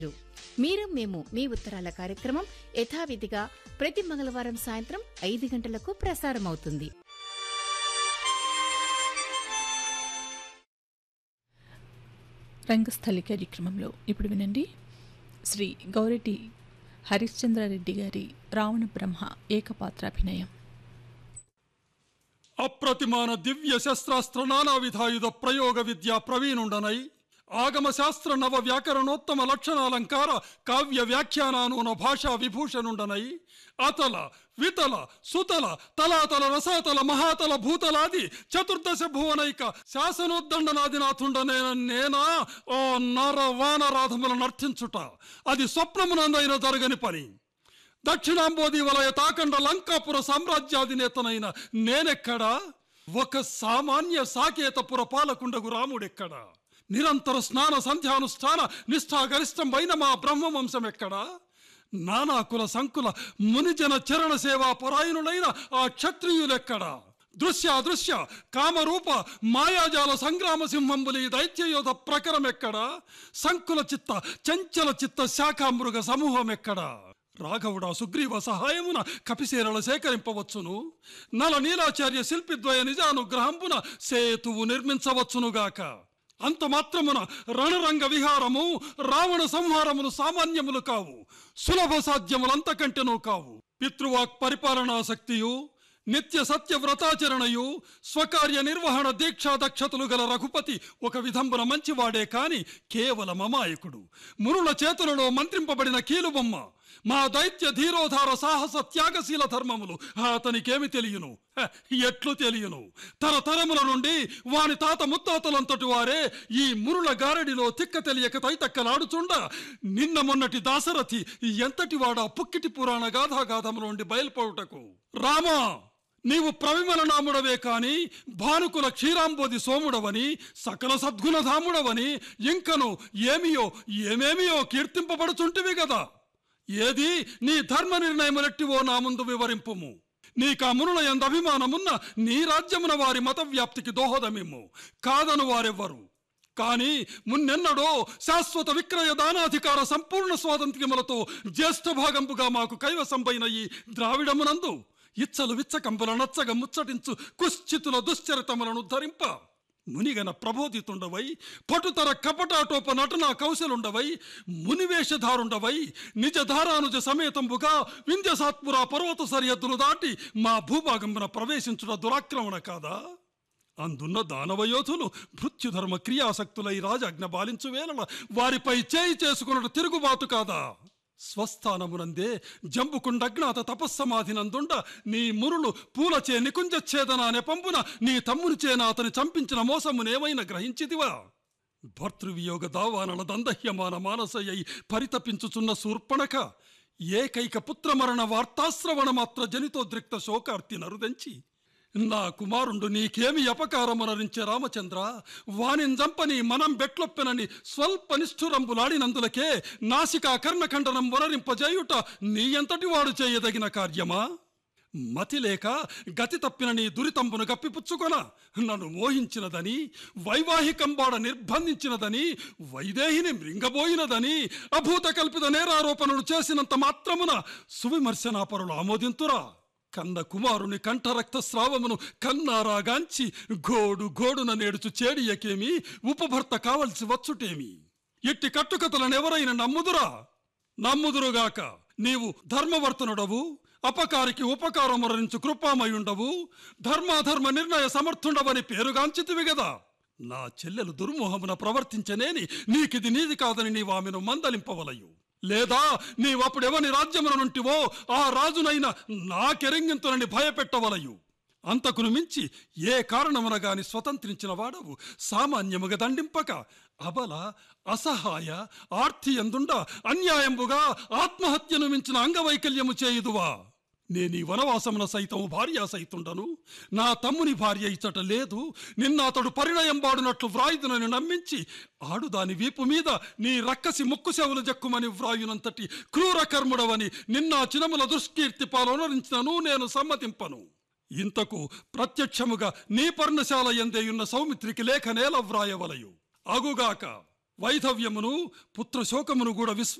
మీరు మేము మీ ఉత్తరాల కార్యక్రమం యథావిధిగా ప్రతి మంగళవారం సాయంత్రం ఐదు గంటలకు ప్రసారమవుతుంది రంగస్థలి కార్యక్రమంలో ఇప్పుడు వినండి శ్రీ గౌరెడ్డి హరిశ్చంద్రారెడ్డి గారి రావణ బ్రహ్మ ఏకపాత్రాభినయం అప్రతిమాన దివ్య శస్త్రాస్త్ర నానా విధాయుధ ప్రయోగ విద్యా ప్రవీణుండనై ఆగమ శాస్త్ర నవ వ్యాకరణోత్తమ లక్షణాలంకార కావ్య వ్యాఖ్యానానూన భాషా విభూషణుండనై అతల వితల సుతల తలాతల రసాతల మహాతల భూతలాది చతుర్దశ భువనైక శాసనోద్దండనాదినాథుండనేన నేనా ఓ నర వానరాధముల నర్తించుట అది స్వప్నమునందైన జరగని పని దక్షిణాంబోధి వలయ తాకండ లంకాపుర సామ్రాజ్యాధినేతనైన నేనెక్కడా ఒక సామాన్య సాకేతపుర పాలకుండగు రాముడెక్కడా నిరంతర స్నాన సంధ్యానుష్ఠాన నిష్ఠాగరిష్టంబైన మా బ్రహ్మవంశం ఎక్కడా నానాకుల సంకుల మునిజన చరణ సేవా పరాయణులైన ఆ క్షత్రియులెక్కడా దృశ్య దృశ్య కామరూప మాయాజాల సంగ్రామ సింహంబులి దైత్యయోధ ప్రకరమెక్కడా సంకుల చిత్త చంచల చిత్త శాఖామృగ సమూహం ఎక్కడా రాఘవుడా సుగ్రీవ సహాయమున కపిసేరల సేకరింపవచ్చును నల నీలాచార్య శిల్పిద్వయ నిజానుగ్రహంపున సేతువు నిర్మించవచ్చునుగాక అంత మాత్రమున రణరంగ విహారము రావణ సంహారములు సామాన్యములు కావు సులభ సాధ్యములంతకంటెనూ కావు పితృవాక్ పరిపాలనాశక్తియు నిత్య సత్య వ్రతాచరణయు స్వకార్య నిర్వహణ దీక్షా దక్షతలు గల రఘుపతి ఒక విధంబున మంచివాడే కాని కేవలం అమాయకుడు మునుల చేతులలో మంత్రింపబడిన కీలుబొమ్మ మా దైత్య ధీరోధార సాహస త్యాగశీల ధర్మములు అతనికేమి తెలియను హ, ఎట్లు తెలియను తరతరముల నుండి వాని తాత ముత్తాతలంతటి వారే ఈ మురుల గారడిలో తిక్క తెలియక తైతక్కలాడుచుండ నిన్న మొన్నటి దాసరథి ఎంతటి వాడా పుక్కిటి పురాణ గాథాగాథముల నుండి బయలుపడుటకు రామా నీవు ప్రవిమల నాముడవే కాని భానుకుల క్షీరాంబోధి సోముడవని సకల సద్గుణధాముడవని ఇంకను ఏమియో ఏమేమియో కీర్తింపబడుచుంటివి గదా ఏది నీ ధర్మ నిర్ణయములెట్టివో నా ముందు వివరింపుము నీకా మునుల ఎందు అభిమానమున్న నీ రాజ్యమున వారి మత వ్యాప్తికి దోహదమిమ్ము కాదను వారెవ్వరు కాని మున్నెన్నడో శాశ్వత విక్రయ దానాధికార సంపూర్ణ స్వాతంత్ర్యములతో జ్యేష్ఠ భాగంపుగా మాకు కైవసంపైన ఈ ద్రావిడమునందు ఇచ్చలు విచ్చకంపుల నచ్చగ ముచ్చటించు కుశ్చితుల దుశ్చరితములను ధరింప మునిగన ప్రబోధితుండవై పటుతర కపటాటోప నటనా కౌశలుండవై మునివేషధారుండవై నిజధారానుజ సమేతంబుగా వింధ్యసాత్పుర పర్వత సరిహద్దులు దాటి మా భూభాగంబున ప్రవేశించుట దురాక్రమణ కాదా అందున్న దానవయోధులు మృత్యుధర్మ క్రియాసక్తులై రాజాజ్ఞ బాలించు వేళ వారిపై చేయి చేసుకున్నట్టు తిరుగుబాటు కాదా స్వస్థానమునందే జంబుకుండజ్ఞాత తపస్సమాధినందుండ నీ మురులు పూలచే నికుంజచ్ఛేదన నెపంపున నీ తమ్మునిచే అతని చంపించిన మోసమునేమైనా గ్రహించిదివా భర్తృవియోగ దావానల దందహ్యమాన మానసయ్యై పరితపించుచున్న శూర్పణక ఏకైక పుత్రమరణ వార్తాశ్రవణ మాత్ర జనితోద్రిక్త శోకార్తి నరుదెంచి నా కుమారుండు నీకేమి అపకారమునరించే రామచంద్ర వానిని చంపని మనం బెట్లొప్పెనని స్వల్ప నిష్ఠురంబులాడినందులకే నాసికా కర్ణఖండనం వనరింపజేయుట నీ ఎంతటి వాడు చేయదగిన కార్యమా మతి లేక గతి తప్పిన నీ దురితంబును గప్పిపుచ్చుకొన నన్ను మోహించినదని వైవాహికంబాడ నిర్బంధించినదని వైదేహిని మృంగబోయినదని అభూత కల్పిత నేరారోపణలు చేసినంత మాత్రమున సువిమర్శనాపరులు ఆమోదింతురా కన్న కుమారుని కంఠరక్త స్రావమును కన్నారాగాంచి గోడు గోడున నేడుచు చేడియకేమి ఉపభర్త కావలసి వచ్చుటేమి ఇట్టి కట్టుకథలనెవరైనా నమ్ముదురా నమ్ముదురుగాక నీవు ధర్మవర్తనుడవు అపకారికి ఉపకారమురణించు కృపామయుండవు ధర్మాధర్మ నిర్ణయ సమర్థుండవని పేరుగాంచితివి గదా నా చెల్లెలు దుర్మోహమున ప్రవర్తించనేని నీకిది నీది కాదని నీవు ఆమెను మందలింపవలయు లేదా నీవప్పుడెవని రాజ్యమున నుంటివో ఆ రాజునైన నాకెరింగింతునని భయపెట్టవలయు అంతకును మించి ఏ కారణమున గాని స్వతంత్రించిన వాడవు సామాన్యముగా దండింపక అబల అసహాయ ఆర్తి ఎందుండ అన్యాయంబుగా ఆత్మహత్యను మించిన అంగవైకల్యము చేయుదువా నేను ఈ వనవాసమున సైతం భార్య సైతుండను నా తమ్ముని భార్య ఇచ్చట లేదు నిన్న అతడు పరిణయం వాడునట్లు వ్రాయుదునని నమ్మించి ఆడుదాని వీపు మీద నీ రక్కసి ముక్కు చెవులు జక్కుమని వ్రాయునంతటి క్రూర కర్ముడవని నిన్న చినముల దుష్కీర్తి పాలనరించినను నేను సమ్మతింపను ఇంతకు ప్రత్యక్షముగా నీ పర్ణశాల ఎందేయున్న సౌమిత్రికి లేఖ నేల వ్రాయవలయు అగుగాక వైధవ్యమును పుత్రశోకమును కూడా విస్మ